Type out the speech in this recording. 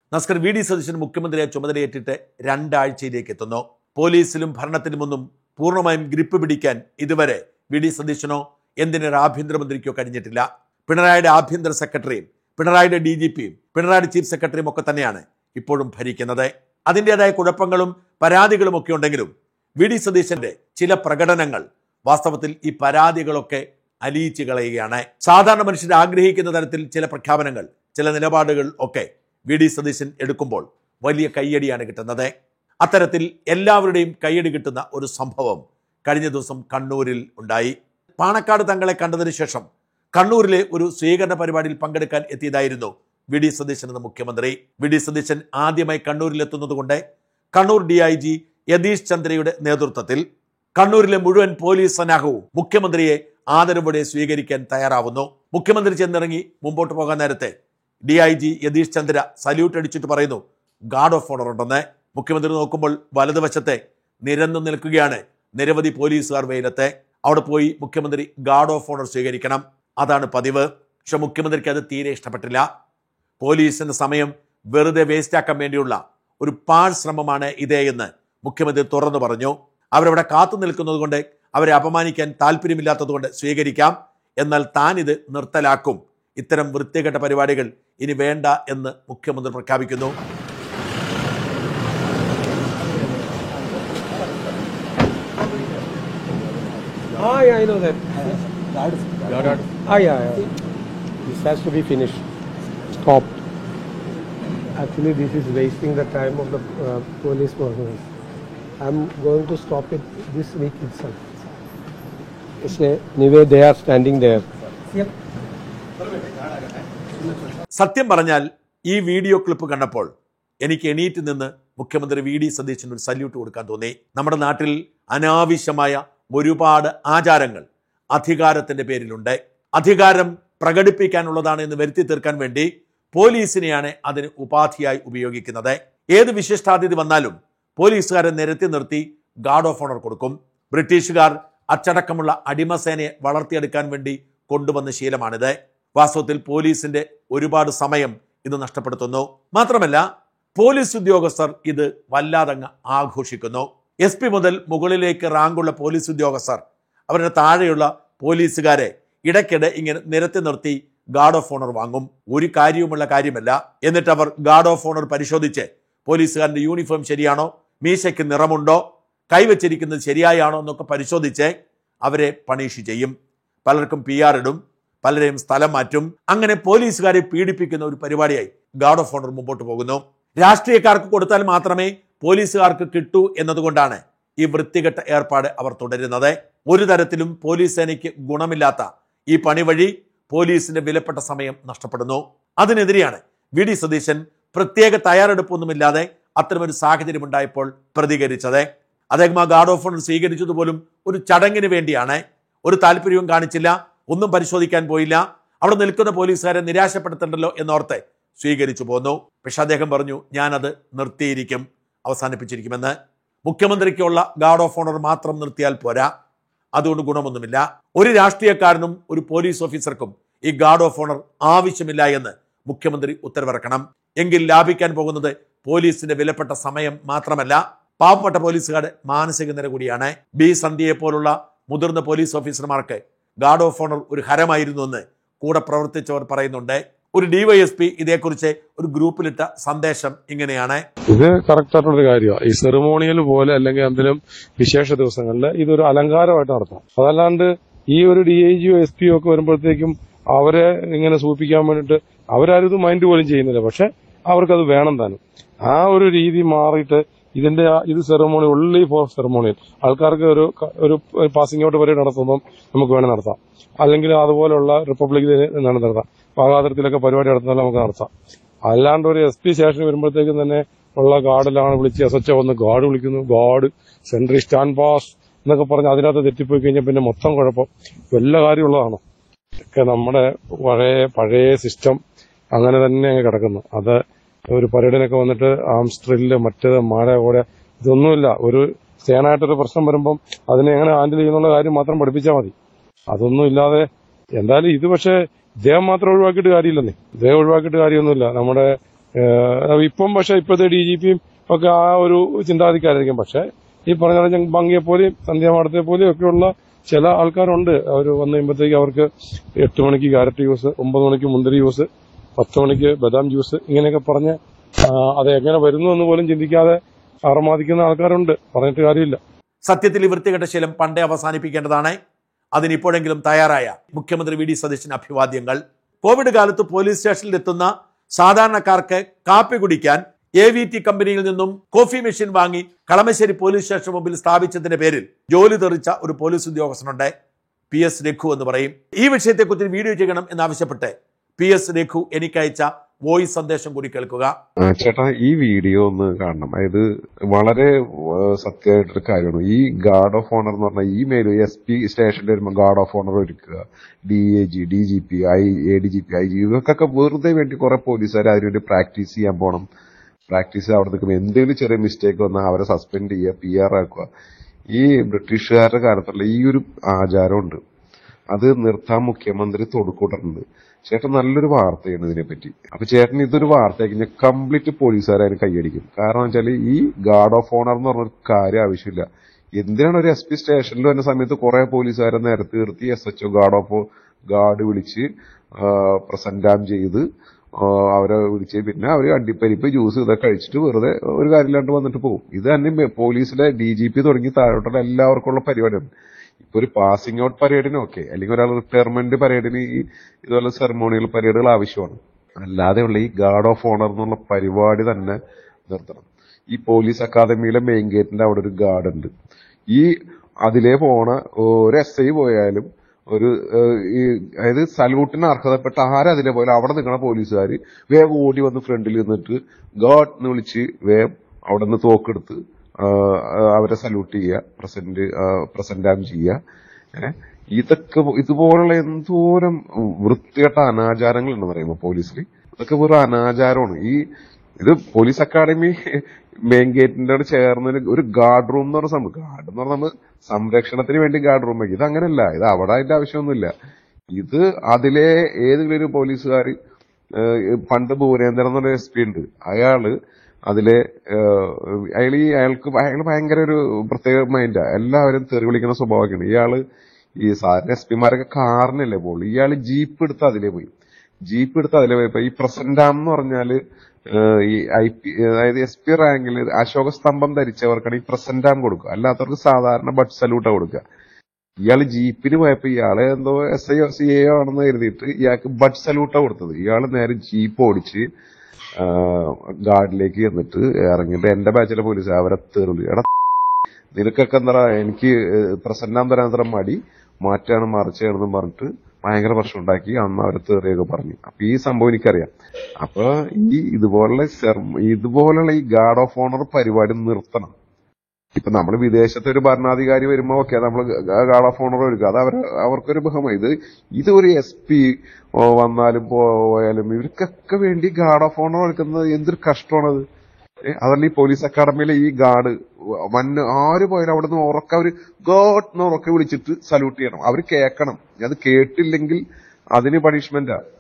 നസ്കർ V D Satheesan മുഖ്യമന്ത്രിയെ ചുമതലയേറ്റിട്ട് രണ്ടാഴ്ചയിലേക്ക് എത്തുന്നു പോലീസിലും ഭരണത്തിലുമൊന്നും പൂർണ്ണമായും ഗ്രിപ്പ് പിടിക്കാൻ ഇതുവരെ വി ഡി സതീശനോ എന്തിനൊരു ആഭ്യന്തരമന്ത്രിക്കോ കഴിഞ്ഞിട്ടില്ല പിണറായിയുടെ ആഭ്യന്തര സെക്രട്ടറിയും പിണറായിയുടെ ഡി ജി പിയും പിണറായിയുടെ ചീഫ് സെക്രട്ടറിയും ഒക്കെ തന്നെയാണ് ഇപ്പോഴും ഭരിക്കുന്നത് അതിൻ്റെതായ കുഴപ്പങ്ങളും പരാതികളും ഒക്കെ ഉണ്ടെങ്കിലും വി ഡി സതീശന്റെ ചില പ്രകടനങ്ങൾ വാസ്തവത്തിൽ ഈ പരാതികളൊക്കെ അലിയിച്ചു കളയുകയാണ് സാധാരണ മനുഷ്യർ ആഗ്രഹിക്കുന്ന തരത്തിൽ ചില പ്രഖ്യാപനങ്ങൾ ചില നിലപാടുകൾ ഒക്കെ വി ഡി സതീശൻ എടുക്കുമ്പോൾ വലിയ കയ്യടിയാണ് കിട്ടുന്നത് അത്തരത്തിൽ എല്ലാവരുടെയും കയ്യടി കിട്ടുന്ന ഒരു സംഭവം കഴിഞ്ഞ ദിവസം കണ്ണൂരിൽ ഉണ്ടായി പാണക്കാട് തങ്ങളെ കണ്ടതിന് ശേഷം കണ്ണൂരിലെ ഒരു സ്വീകരണ പരിപാടിയിൽ പങ്കെടുക്കാൻ എത്തിയതായിരുന്നു വി ഡി സതീശൻ എന്ന മുഖ്യമന്ത്രി വി ഡി സതീശൻ ആദ്യമായി കണ്ണൂരിൽ എത്തുന്നതുകൊണ്ട് Kannur D I G Yatheesh ചന്ദ്രയുടെ നേതൃത്വത്തിൽ കണ്ണൂരിലെ മുഴുവൻ പോലീസ് സന്നാഹവും മുഖ്യമന്ത്രിയെ ആദരവോടെ സ്വീകരിക്കാൻ തയ്യാറാവുന്നു മുഖ്യമന്ത്രി ചെന്നിറങ്ങി മുമ്പോട്ട് പോകാൻ നേരത്തെ D I G Yatheesh Chandra salute അടിച്ചിട്ട് പറയുന്നു ഗാർഡ് ഓഫ് ഓണർ ഉണ്ടെന്ന് മുഖ്യമന്ത്രി നോക്കുമ്പോൾ വലതുവശത്തെ നിരന്നു നിൽക്കുകയാണ് നിരവധി പോലീസുകാർ വെയിലത്തെ അവിടെ പോയി മുഖ്യമന്ത്രി ഗാർഡ് ഓഫ് ഓണർ സ്വീകരിക്കണം അതാണ് പതിവ് പക്ഷെ മുഖ്യമന്ത്രിക്ക് അത് തീരെ ഇഷ്ടപ്പെട്ടില്ല പോലീസിന്റെ സമയം വെറുതെ വേസ്റ്റാക്കാൻ വേണ്ടിയുള്ള ഒരു പാഴ് ശ്രമമാണ് ഇതേ എന്ന് മുഖ്യമന്ത്രി തുറന്നു പറഞ്ഞു അവരവിടെ കാത്തു നിൽക്കുന്നത് കൊണ്ട് അവരെ അപമാനിക്കാൻ താല്പര്യമില്ലാത്തതുകൊണ്ട് സ്വീകരിക്കാം എന്നാൽ താൻ ഇത് നിർത്തലാക്കും ഇത്തരം വൃത്തികെട്ട പരിപാടികൾ ഇനി വേണ്ട എന്ന് മുഖ്യമന്ത്രി പ്രഖ്യാപിക്കുന്നു Ah, yeah, I know that. Ah, yeah, yeah. This has to be finished. Stopped. Actually, this is wasting the time of the uh, police personnel. I'm going to stop it this week itself. Say, anyway, they are standing there. സത്യം പറഞ്ഞാൽ ഈ video clip കണ്ടപ്പോൾ എനിക്ക് എണീറ്റ് നിന്ന് മുഖ്യമന്ത്രി V D സതീശന് ഒരു salute കൊടുക്കാൻ തോന്നി നമ്മുടെ നാട്ടിൽ അനാവശ്യമായ ഒരുപാട് ആചാരങ്ങൾ അധികാരത്തിന്റെ പേരിലുണ്ട് അധികാരം പ്രകടിപ്പിക്കാനുള്ളതാണ് എന്ന് വരുത്തി തീർക്കാൻ വേണ്ടി പോലീസിനെയാണ് അതിന് ഉപാധിയായി ഉപയോഗിക്കുന്നത് ഏത് വിശിഷ്ടാതിഥി വന്നാലും പോലീസുകാരെ നിരത്തി നിർത്തി ഗാർഡ് ഓഫ് ഓണർ കൊടുക്കും ബ്രിട്ടീഷുകാർ അച്ചടക്കമുള്ള അടിമസേനയെ വളർത്തിയെടുക്കാൻ വേണ്ടി കൊണ്ടുവന്ന ശീലമാണിത് വാസ്തവത്തിൽ പോലീസിന്റെ ഒരുപാട് സമയം ഇത് നഷ്ടപ്പെടുത്തുന്നു മാത്രമല്ല പോലീസ് ഉദ്യോഗസ്ഥർ ഇത് വല്ലാതങ്ങ് ആഘോഷിക്കുന്നു എസ് പി മുതൽ മുകളിലേക്ക് റാങ്കുള്ള പോലീസ് ഉദ്യോഗസ്ഥർ അവരുടെ താഴെയുള്ള പോലീസുകാരെ ഇടയ്ക്കിടെ ഇങ്ങനെ നിരത്തി നിർത്തി ഗാർഡ് ഓഫ് ഓണർ വാങ്ങും ഒരു കാര്യവുമുള്ള കാര്യമല്ല എന്നിട്ട് അവർ ഗാർഡ് ഓഫ് ഓണർ പരിശോധിച്ച് പോലീസുകാരന്റെ യൂണിഫോം ശരിയാണോ മീശയ്ക്ക് നിറമുണ്ടോ കൈവച്ചിരിക്കുന്നത് ശരിയായാണോ എന്നൊക്കെ പരിശോധിച്ച് അവരെ പണീഷ് ചെയ്യും പലർക്കും പി ആർ ഇടും പലരെയും സ്ഥലം മാറ്റും അങ്ങനെ പോലീസുകാരെ പീഡിപ്പിക്കുന്ന ഒരു പരിപാടിയായി ഗാർഡ് ഓഫ് ഓണർ മുമ്പോട്ട് പോകുന്നു രാഷ്ട്രീയക്കാർക്ക് കൊടുത്താൽ മാത്രമേ പോലീസുകാർക്ക് കിട്ടൂ എന്നതുകൊണ്ടാണ് ഈ വൃത്തികെട്ട ഏർപ്പാട് അവർ തുടരുന്നത് ഒരു തരത്തിലും പോലീസ് സേനയ്ക്ക് ഗുണമില്ലാത്ത ഈ പണി വഴി പോലീസിന്റെ വിലപ്പെട്ട സമയം നഷ്ടപ്പെടുന്നു അതിനെതിരെയാണ് വി ഡി സതീശൻ പ്രത്യേക തയ്യാറെടുപ്പൊന്നുമില്ലാതെ അത്തരമൊരു സാഹചര്യം ഉണ്ടായപ്പോൾ പ്രതികരിച്ചത് അദ്ദേഹം ആ ഗാർഡ് ഓഫ് ഓണർ സ്വീകരിച്ചത് പോലും ഒരു ചടങ്ങിന് വേണ്ടിയാണ് ഒരു താല്പര്യവും കാണിച്ചില്ല ഒന്നും പരിശോധിക്കാൻ പോയില്ല അവിടെ നിൽക്കുന്ന പോലീസുകാരെ നിരാശപ്പെടുത്തണ്ടല്ലോ എന്നോർത്ത് സ്വീകരിച്ചു പോന്നു പക്ഷെ അദ്ദേഹം പറഞ്ഞു ഞാനത് നിർത്തിയിരിക്കും അവസാനിപ്പിച്ചിരിക്കുമെന്ന് മുഖ്യമന്ത്രിക്കുള്ള ഗാർഡ് ഓഫ് ഓണർ മാത്രം നിർത്തിയാൽ പോരാ അതുകൊണ്ട് ഗുണമൊന്നുമില്ല ഒരു രാഷ്ട്രീയക്കാരനും ഒരു പോലീസ് ഓഫീസർക്കും ഈ ഗാർഡ് ഓഫ് ഓണർ ആവശ്യമില്ല എന്ന് മുഖ്യമന്ത്രി ഉത്തരവിറക്കണം എങ്കിൽ ലാഭിക്കാൻ പോകുന്നത് പോലീസിന്റെ വിലപ്പെട്ട സമയം മാത്രമല്ല പാവപ്പെട്ട പോലീസുകാരുടെ മാനസിക നില കൂടിയാണ് ബി സന്ധ്യയെ പോലുള്ള മുതിർന്ന പോലീസ് ഓഫീസർമാർക്ക് ഗാർഡ് ഓഫ് ഓണർ ഒരു ഹരമായിരുന്നു എന്ന് കൂടെ പ്രവർത്തിച്ചവർ പറയുന്നുണ്ട് ഒരു ഡിവൈഎസ്പി ഇതേക്കുറിച്ച് ഒരു ഗ്രൂപ്പിലിട്ട സന്ദേശം ഇങ്ങനെയാണ് ഇത് കറക്റ്റ് ആയിട്ടുള്ള കാര്യമാണ് ഈ സെറിമോണിയൽ പോലെ അല്ലെങ്കിൽ എന്തെങ്കിലും വിശേഷ ദിവസങ്ങളിൽ ഇതൊരു അലങ്കാരമായിട്ട് നടത്താം അതല്ലാണ്ട് ഈ ഒരു ഡി ഐ ജിയോ എസ് പിയോ ഒക്കെ വരുമ്പോഴത്തേക്കും അവരെ ഇങ്ങനെ സൂചിപ്പിക്കാൻ വേണ്ടിയിട്ട് അവരാരും ഇത് മൈൻഡ് പോലും ചെയ്യുന്നില്ല പക്ഷെ അവർക്കത് വേണം താനും ആ ഒരു രീതി മാറിയിട്ട് ഇതിന്റെ ആ- ഇത് സെറമോണി ഉള്ളി ഫോർ സെറമോണിയൽ ആൾക്കാർക്ക് ഒരു ക- ഒരു പാസിംഗ് ഔട്ട് വരെ നടത്തുമ്പം നമുക്ക് വേണം നടത്താം അല്ലെങ്കിൽ അതുപോലുള്ള റിപ്പബ്ലിക് ഡേ നടത്താം പാകാതരത്തിലൊക്കെ പരിപാടി നടത്തുന്നാൽ നമുക്ക് നടത്താം അല്ലാണ്ട് ഒരു എസ് പി സ്റ്റേഷൻ വരുമ്പോഴത്തേക്കും തന്നെ ഉള്ള ഗാർഡിലാണ് വിളിച്ച് എസ് എച്ച് വന്ന് ഗാർഡ് വിളിക്കുന്നു ഗാർഡ് സെൻട്രി സ്റ്റാൻഡ് പാസ് എന്നൊക്കെ പറഞ്ഞ് അതിനകത്ത് തെറ്റിപ്പോയി കഴിഞ്ഞാൽ പിന്നെ മൊത്തം കുഴപ്പം വല്ല കാര്യമുള്ളതാണോ ഒക്കെ നമ്മുടെ പഴയ പഴയ സിസ്റ്റം അങ്ങനെ തന്നെ അങ്ങ് കിടക്കുന്നു അത് ഒരു പരേഡിനൊക്കെ വന്നിട്ട് ആംസ് ഡ്രില്ല് മറ്റേത് മാല കൂടെ ഇതൊന്നുമില്ല ഒരു സേനായിട്ടൊരു പ്രശ്നം വരുമ്പം അതിനെ എങ്ങനെ ഹാൻഡിൽ ചെയ്യുന്നുള്ള കാര്യം മാത്രം പഠിപ്പിച്ചാൽ മതി അതൊന്നും ഇല്ലാതെ എന്തായാലും ഇത് പക്ഷേ ഇദ്ദേഹം മാത്രം ഒഴിവാക്കിയിട്ട് കാര്യമില്ലെന്നേ ഇദ്ദേഹം ഒഴിവാക്കിയിട്ട് കാര്യമൊന്നുമില്ല നമ്മുടെ ഏഹ് ഇപ്പം പക്ഷെ ഇപ്പോഴത്തെ ഡി ജി പിയും ഒക്കെ ആ ഒരു ചിന്താഗതിക്കാരായിരിക്കും പക്ഷെ ഈ പറഞ്ഞ പോലെ ഞങ്ങ- ഭംഗിയെ പോലെയും സന്ധ്യാമാടത്തെ പോലെയും ഒക്കെയുള്ള ചില ആൾക്കാരുണ്ട് അവർ വന്നു കഴിയുമ്പോഴത്തേക്ക് അവർക്ക് എട്ട് മണിക്ക് ക്യാരറ്റ് ജ്യൂസ് ഒമ്പത് മണിക്ക് മുന്തിരി ജ്യൂസ് പത്ത് മണിക്ക് ബദാം ജ്യൂസ് ഇങ്ങനെയൊക്കെ പറഞ്ഞ് ആ, അത് എങ്ങനെ വരുന്നു എന്ന് പോലും ചിന്തിക്കാതെ അറമാദിക്കുന്ന ആൾക്കാരുണ്ട് പറഞ്ഞിട്ട് കാര്യമില്ല സത്യത്തിൽ ഈ വൃത്തികെട്ട ശീലം പണ്ടേ അവസാനിപ്പിക്കേണ്ടതാണ് അതിനിപ്പോഴെങ്കിലും തയ്യാറായ മുഖ്യമന്ത്രി വി ഡി സതീശന് അഭിവാദ്യങ്ങൾ കോവിഡ് കാലത്ത് പോലീസ് സ്റ്റേഷനിൽ എത്തുന്ന സാധാരണക്കാർക്ക് കാപ്പി കുടിക്കാൻ എ വി ടി കമ്പനിയിൽ നിന്നും കോഫി മെഷീൻ വാങ്ങി കളമശ്ശേരി പോലീസ് സ്റ്റേഷൻ മുമ്പിൽ സ്ഥാപിച്ചതിന്റെ പേരിൽ ജോലി തെറിച്ച ഒരു പോലീസ് ഉദ്യോഗസ്ഥനുണ്ട് പി എസ് രഘു എന്ന് പറയും ഈ വിഷയത്തെക്കുറിച്ച് വീഡിയോ ചെയ്യണം എന്നാവശ്യപ്പെട്ട് പി എസ് രഘു എനിക്കയച്ച വോയിസ് സന്ദേശം കൂടി കേൾക്കുക ആ, ചേട്ടാ ഈ വീഡിയോ ഒന്ന് കാണണം അതായത് വളരെ സത്യമായിട്ടൊരു കാര്യമാണ് ഈ ഗാർഡ് ഓഫ് ഓണർ എന്ന് പറഞ്ഞാൽ ഈ മേലും എസ് പി സ്റ്റേഷനിൽ വരുമ്പോൾ ഗാർഡ് ഓഫ് ഓണർ ഒരുക്കുക D A G D G P I A D G P I G ഇവർക്കൊക്കെ വെറുതെ വേണ്ടി കുറെ പോലീസുകാർ അതിനുവേണ്ടി പ്രാക്ടീസ് ചെയ്യാൻ പോകണം പ്രാക്ടീസ് അവിടെ നിൽക്കുമ്പോൾ എന്തെങ്കിലും ചെറിയ മിസ്റ്റേക്ക് വന്നാൽ അവരെ സസ്പെൻഡ് ചെയ്യുക പി ആർ ആക്കുക ഈ ബ്രിട്ടീഷുകാരുടെ കാലത്തുള്ള ഈ ഒരു ആചാരമുണ്ട് അത് നിർത്താൻ മുഖ്യമന്ത്രി തൊടുക്കൂട്ടുണ്ട് ചേട്ടൻ നല്ലൊരു വാർത്തയാണ് ഇതിനെപ്പറ്റി അപ്പൊ ചേട്ടൻ ഇതൊരു വാർത്തയാക്കി കഴിഞ്ഞാൽ കംപ്ലീറ്റ് പോലീസുകാരെ അതിന് കൈയടിക്കും കാരണം വെച്ചാൽ ഈ ഗാർഡ് ഓഫ് ഓണർ എന്ന് പറഞ്ഞൊരു കാര്യം ആവശ്യമില്ല എന്തിനാണ് ഒരു എസ് പി സ്റ്റേഷനിൽ വരുന്ന സമയത്ത് കുറെ പോലീസുകാരെ നിരത്തി നിർത്തി S H O guard of guard വിളിച്ച് പ്രസന്റാം ചെയ്ത് ആ, അവരെ വിളിച്ച് പിന്നെ അവര് അണ്ടിപ്പരിപ്പ് ജ്യൂസ് ഇതൊക്കെ കഴിച്ചിട്ട് വെറുതെ ഒരു കാര്യമില്ലാണ്ട് വന്നിട്ട് പോകും ഇത് തന്നെ മെ- പോലീസിലെ ഡി ജി പി തുടങ്ങി താഴോട്ടുള്ള എല്ലാവർക്കും ഉള്ള പരിപാടിയാണ് ഇപ്പൊ ഒരു പാസിംഗ് ഔട്ട് പരേഡിന് ഓക്കെ അല്ലെങ്കിൽ ഒരാൾ റിട്ടയർമെന്റ് പരേഡിന് ഈ ഇതുപോലെ സെറമോണിയൽ പരേഡുകൾ ആവശ്യമാണ് അല്ലാതെയുള്ള ഈ ഗാർഡ് ഓഫ് ഓണർ എന്നുള്ള പരിപാടി തന്നെ നിർത്തണം ഈ പോലീസ് അക്കാദമിയിലെ മെയിൻ ഗേറ്റിന്റെ അവിടെ ഒരു ഗാർഡ് ഉണ്ട് ഈ അതിലേ പോണ ഒരു എസ് ഐ പോയാലും ഒരു ഏഹ്, ഈ അതായത് സല്യൂട്ടിന് അർഹതപ്പെട്ട ആരും അതിലെ പോയാലും അവിടെ നിൽക്കുന്ന പോലീസുകാർ വേഗം ഓടി വന്ന് ഫ്രണ്ടിൽ നിന്നിട്ട് ഗാഡ് എന്ന് വിളിച്ച് വേഗം അവിടെ നിന്ന് തോക്കെടുത്ത് ആഹ്, ആഹ് അവരെ സല്യൂട്ട് ചെയ്യുക പ്രസന്റ് പ്രസന്റാം ചെയ്യുക ഏഹ് ഇതൊക്കെ ഇതുപോലുള്ള എന്തോരം വൃത്തികെട്ട അനാചാരങ്ങൾ ഉണ്ടെന്ന് പറയുമ്പോൾ പോലീസിൽ ഇതൊക്കെ വെറും അനാചാരമാണ് ഈ ഇത് പോലീസ് അക്കാഡമി മെയിൻ ഗേറ്റിന്റെ അവിടെ ചേർന്ന് ഒരു- ഒരു ഗാർഡ് റൂം എന്ന് പറഞ്ഞ സംഭവം ഗാർഡ് എന്ന് പറഞ്ഞാൽ നമ്മൾ സംരക്ഷണത്തിന് വേണ്ടി ഗാർഡ് റൂം ഇത് അങ്ങനെയല്ല ഇത് അവിടെ അതിന്റെ ആവശ്യമൊന്നുമില്ല ഇത് അതിലെ ഏതെങ്കിലും ഒരു പോലീസുകാർ പണ്ട് ഭുവനേന്ദ്രൻ എന്നൊരു എസ് പി ഉണ്ട് അയാള് അതിലെ അയാൾ ഈ അയാൾക്ക് അയാൾ ഭയങ്കര ഒരു പ്രത്യേക മൈൻഡാ എല്ലാവരും തെറി വിളിക്കുന്ന സ്വഭാവമൊക്കെയാണ് ഇയാള് ഈ സാധാരണ എസ് പിമാരൊക്കെ കാറിനല്ലേ പോകുള്ളൂ ഇയാള് ജീപ്പ് എടുത്ത് അതിലേ പോയി ജീപ്പ് എടുത്ത് അതിലേ പോയപ്പോ ഈ പ്രസന്റാം എന്ന് പറഞ്ഞാല് ഏഹ് ഈ ഐ പി അതായത് എസ് പി റാങ്കിൽ അശോക സ്തംഭം ധരിച്ചവർക്കാണ് ഈ പ്രസന്റാം കൊടുക്കുക അല്ലാത്തവർക്ക് സാധാരണ ബഡ് സല്യൂട്ടാ കൊടുക്കുക ഇയാള് ജീപ്പിന് പോയപ്പോ ഇയാളെ എന്തോ എസ് ഐ സി എ ആണെന്ന് കരുതിയിട്ട് ഇയാൾക്ക് ബഡ് സല്യൂട്ടാ കൊടുത്തത് ഇയാള് നേരെ ജീപ്പ് ഓടിച്ച് ഗാർഡിലേക്ക് ചെന്നിട്ട് ഇറങ്ങിയിട്ട് എന്റെ ബാച്ചിലെ പോലീസ് അവരെ തെറിവിളി എടാ നിനക്കൊക്കെ എന്താ എനിക്ക് പ്രസന്റാൻ തരാൻ അത്ര മടി മാറ്റാണ് മറിച്ചാണെന്നും പറഞ്ഞിട്ട് ഭയങ്കര പ്രശ്നം ഉണ്ടാക്കി അന്ന് അവരെ തെറിയൊക്കെ പറഞ്ഞു അപ്പൊ ഈ സംഭവം എനിക്കറിയാം അപ്പൊ ഈ ഇതുപോലുള്ള സെർമ- ഇതുപോലുള്ള ഈ ഗാർഡ് ഓഫ് ഓണർ പരിപാടി നിർത്തണം ഇപ്പൊ നമ്മൾ വിദേശത്തെ ഒരു ഭരണാധികാരി വരുമ്പോ ഓക്കെ നമ്മൾ ഗാർഡ് ഓഫ് ഓണർ എടുക്കുക അത് അവർ അവർക്കൊരു ബഹുമതി ഇത് ഇത് ഒരു എസ് പി വന്നാലും പോയാലും ഇവർക്കൊക്കെ വേണ്ടി ഗാർഡ് ഓഫ് ഓണർ എടുക്കുന്നത് എന്തൊരു കഷ്ടമാണത് ഏ, അതല്ല ഈ പോലീസ് അക്കാഡമിയിലെ ഈ ഗാർഡ് വന്ന് ആര് പോയാലും അവിടെ നിന്ന് ഉറക്ക അവര് ഗോഡ് എന്ന് ഉറക്കെ വിളിച്ചിട്ട് സല്യൂട്ട് ചെയ്യണം അവര് കേൾക്കണം അത് കേട്ടില്ലെങ്കിൽ അതിന് പണിഷ്മെന്റാ